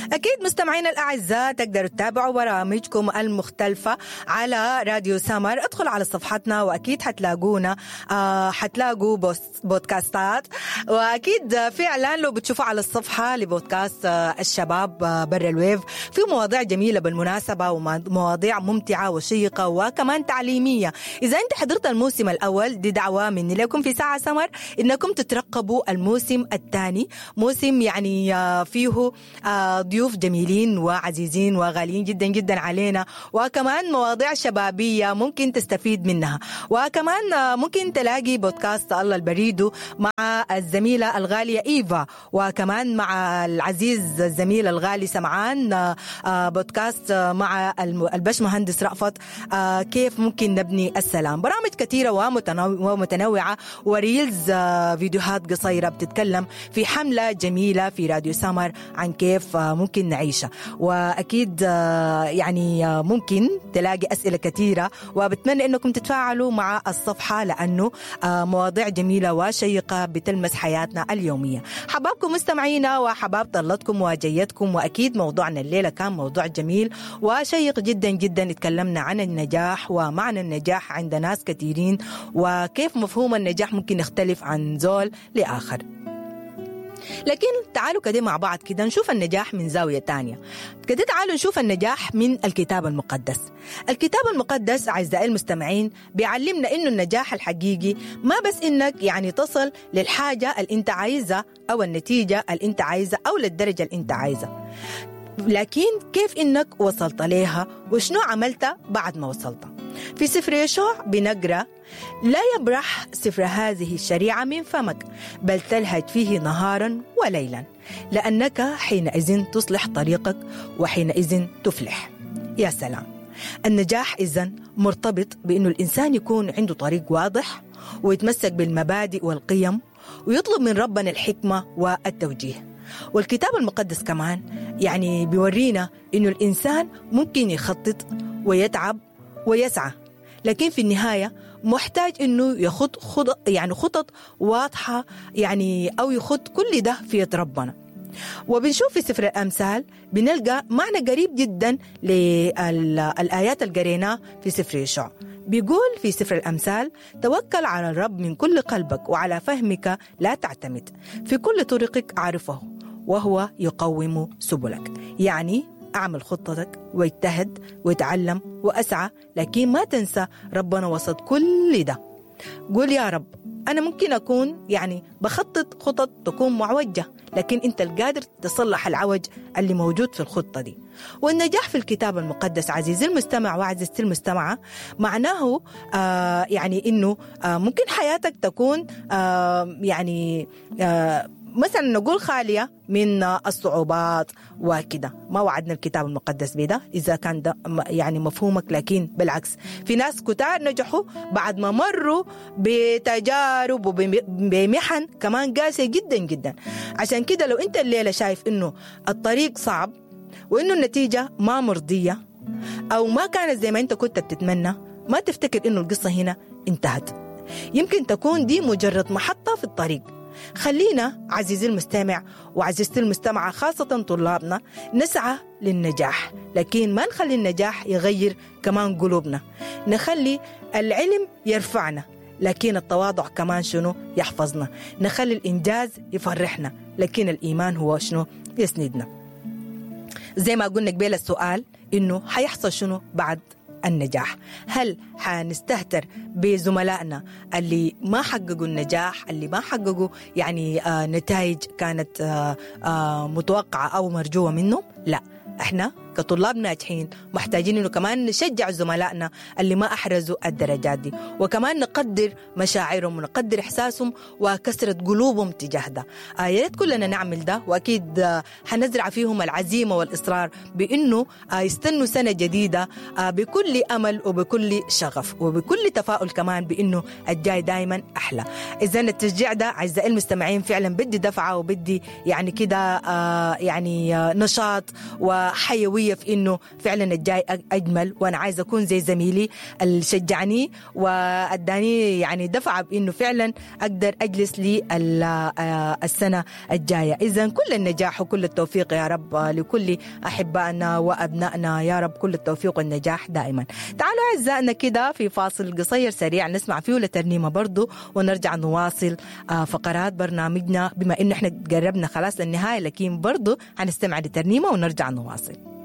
أكيد مستمعينا الأعزاء تقدروا تتابعوا برامجكم المختلفة على راديو سمر ادخلوا على صفحتنا وأكيد حتلاقونا آه حتلاقوا بوست بودكاستات وأكيد فعلا لو بتشوفوا على الصفحة لبودكاست آه الشباب آه برا الويف في مواضيع جميلة بالمناسبة ومواضيع ممتعة وشيقة وكمان تعليمية إذا أنت حضرت الموسم الأول دي دعوة مني لكم في ساعة سمر إنكم تترقبوا الموسم الثاني موسم يعني آه فيه آه ضيوف جميلين وعزيزين وغاليين جدا جدا علينا وكمان مواضيع شبابية ممكن تستفيد منها وكمان ممكن تلاقي بودكاست الله البريدو مع الزميلة الغالية إيفا وكمان مع العزيز الزميل الغالي سمعان بودكاست مع البش مهندس رأفت كيف ممكن نبني السلام برامج كثيرة ومتنوعة وريلز فيديوهات قصيرة بتتكلم في حملة جميلة في راديو سمر عن كيف ممكن نعيشها وأكيد يعني ممكن تلاقي أسئلة كثيرة وبتمنى أنكم تتفاعلوا مع الصفحة لأنه مواضيع جميلة وشيقة بتلمس حياتنا اليومية حبابكم مستمعينا وحباب طلتكم وجيتكم وأكيد موضوعنا الليلة كان موضوع جميل وشيق جدا جدا اتكلمنا عن النجاح ومعنى النجاح عند ناس كثيرين وكيف مفهوم النجاح ممكن يختلف عن زول لآخر لكن تعالوا كده مع بعض كده نشوف النجاح من زاوية تانية كده تعالوا نشوف النجاح من الكتاب المقدس الكتاب المقدس أعزائي المستمعين بيعلمنا إنه النجاح الحقيقي ما بس إنك يعني تصل للحاجة اللي أنت عايزها أو النتيجة اللي أنت عايزها أو للدرجة اللي أنت عايزها لكن كيف إنك وصلت لها وشنو عملت بعد ما وصلت في سفر يشوع بنقرأ لا يبرح سفر هذه الشريعة من فمك بل تلهج فيه نهارا وليلا لأنك حينئذ تصلح طريقك وحينئذ تفلح يا سلام النجاح إذن مرتبط بأنه الإنسان يكون عنده طريق واضح ويتمسك بالمبادئ والقيم ويطلب من ربنا الحكمة والتوجيه والكتاب المقدس كمان يعني بيورينا انه الانسان ممكن يخطط ويتعب ويسعى لكن في النهايه محتاج انه يخط خطط يعني خطط واضحه يعني او يخط كل ده في يد ربنا وبنشوف في سفر الامثال بنلقى معنى قريب جدا للايات اللي قريناه في سفر يشوع بيقول في سفر الأمثال توكل على الرب من كل قلبك وعلى فهمك لا تعتمد في كل طرقك أعرفه وهو يقوم سبلك يعني أعمل خطتك واجتهد واتعلم وأسعى لكن ما تنسى ربنا وسط كل ده قول يا رب أنا ممكن أكون يعني بخطط خطط تكون معوجة لكن أنت القادر تصلح العوج اللي موجود في الخطة دي والنجاح في الكتاب المقدس عزيزي المستمع وعزيزتي المستمعة معناه آه يعني أنه آه ممكن حياتك تكون آه يعني آه مثلا نقول خالية من الصعوبات وكده ما وعدنا الكتاب المقدس بده إذا كان ده يعني مفهومك لكن بالعكس في ناس كتار نجحوا بعد ما مروا بتجارب وبمحن كمان قاسية جدا جدا عشان كده لو أنت الليلة شايف إنه الطريق صعب وإنه النتيجة ما مرضية أو ما كانت زي ما أنت كنت بتتمنى ما تفتكر إنه القصة هنا انتهت يمكن تكون دي مجرد محطة في الطريق خلينا عزيزي المستمع وعزيزتي المستمعة خاصة طلابنا نسعى للنجاح لكن ما نخلي النجاح يغير كمان قلوبنا نخلي العلم يرفعنا لكن التواضع كمان شنو يحفظنا نخلي الإنجاز يفرحنا لكن الإيمان هو شنو يسندنا زي ما قلنا قبل السؤال إنه حيحصل شنو بعد النجاح هل حنستهتر بزملائنا اللي ما حققوا النجاح اللي ما حققوا يعني آه نتائج كانت آه آه متوقعة أو مرجوة منهم لا احنا كطلاب ناجحين محتاجين انه كمان نشجع زملائنا اللي ما احرزوا الدرجات دي وكمان نقدر مشاعرهم ونقدر احساسهم وكسره قلوبهم تجاه ده آه يا ريت كلنا نعمل ده واكيد آه حنزرع فيهم العزيمه والاصرار بانه آه يستنوا سنه جديده آه بكل امل وبكل شغف وبكل تفاؤل كمان بانه الجاي دائما احلى اذا التشجيع ده اعزائي المستمعين فعلا بدي دفعه وبدي يعني كده آه يعني آه نشاط وحيويه قويه في انه فعلا الجاي اجمل وانا عايزه اكون زي زميلي اللي شجعني واداني يعني دفعه بانه فعلا اقدر اجلس لي السنه الجايه اذا كل النجاح وكل التوفيق يا رب لكل احبائنا وابنائنا يا رب كل التوفيق والنجاح دائما تعالوا اعزائنا كده في فاصل قصير سريع نسمع فيه لترنيمه برضو ونرجع نواصل فقرات برنامجنا بما انه احنا قربنا خلاص للنهايه لكن برضو هنستمع لترنيمه ونرجع نواصل